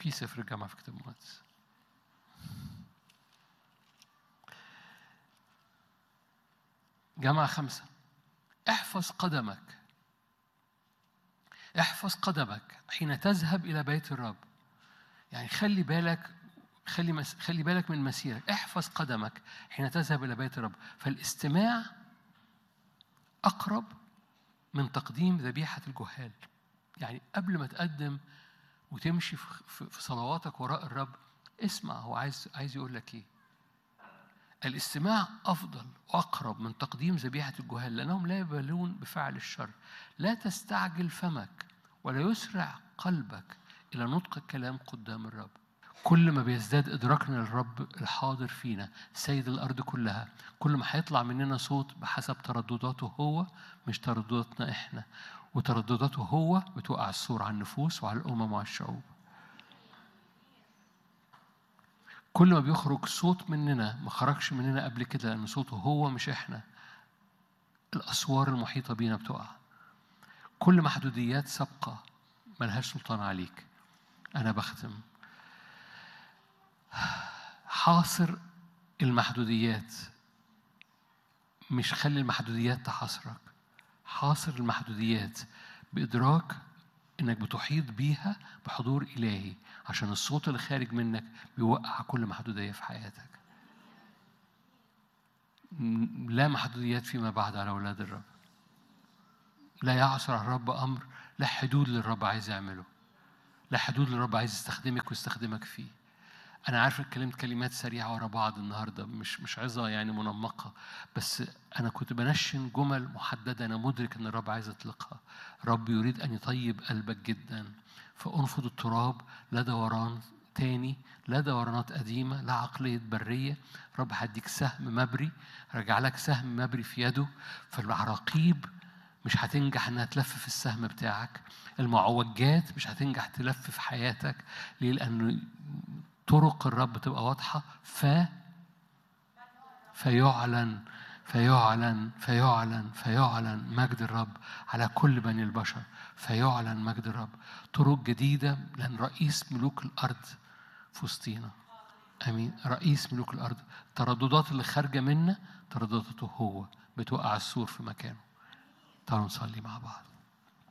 في سفر الجامعة في كتاب المقدس جامعة خمسة احفظ قدمك احفظ قدمك حين تذهب إلى بيت الرب يعني خلي بالك خلي مس... خلي بالك من مسيرك احفظ قدمك حين تذهب إلى بيت الرب فالاستماع أقرب من تقديم ذبيحة الجهال يعني قبل ما تقدم وتمشي في في صلواتك وراء الرب اسمع هو عايز عايز يقول لك ايه الاستماع افضل واقرب من تقديم ذبيحه الجهال لانهم لا يبالون بفعل الشر لا تستعجل فمك ولا يسرع قلبك الى نطق الكلام قدام الرب كل ما بيزداد ادراكنا للرب الحاضر فينا سيد الارض كلها كل ما هيطلع مننا صوت بحسب تردداته هو مش تردداتنا احنا وتردداته هو بتوقع السور على النفوس وعلى الامم وعلى الشعوب كل ما بيخرج صوت مننا ما خرجش مننا قبل كده لان صوته هو مش احنا الاسوار المحيطه بينا بتقع كل محدوديات سابقه ملهاش سلطان عليك انا بختم حاصر المحدوديات مش خلي المحدوديات تحاصرك حاصر المحدوديات بإدراك إنك بتحيط بيها بحضور إلهي عشان الصوت اللي خارج منك بيوقع كل محدودية في حياتك لا محدوديات فيما بعد على أولاد الرب لا يعصر على الرب أمر لا حدود للرب عايز يعمله لا حدود للرب عايز يستخدمك ويستخدمك فيه أنا عارف اتكلمت كلمات سريعة ورا بعض النهاردة مش مش عظة يعني منمقة بس أنا كنت بنشن جمل محددة أنا مدرك إن الرب عايز يطلقها رب يريد أن يطيب قلبك جدا فانفض التراب لا دوران تاني لا دورانات قديمة لا عقلية برية رب هديك سهم مبري رجع لك سهم مبري في يده فالعراقيب مش هتنجح انها تلف في السهم بتاعك المعوجات مش هتنجح تلف في حياتك ليه لانه طرق الرب تبقى واضحة ف فيعلن فيعلن فيعلن فيعلن مجد الرب على كل بني البشر فيعلن مجد الرب طرق جديدة لأن رئيس ملوك الأرض في وسطينا أمين رئيس ملوك الأرض الترددات اللي خارجة منا تردداته هو بتوقع السور في مكانه تعالوا نصلي مع بعض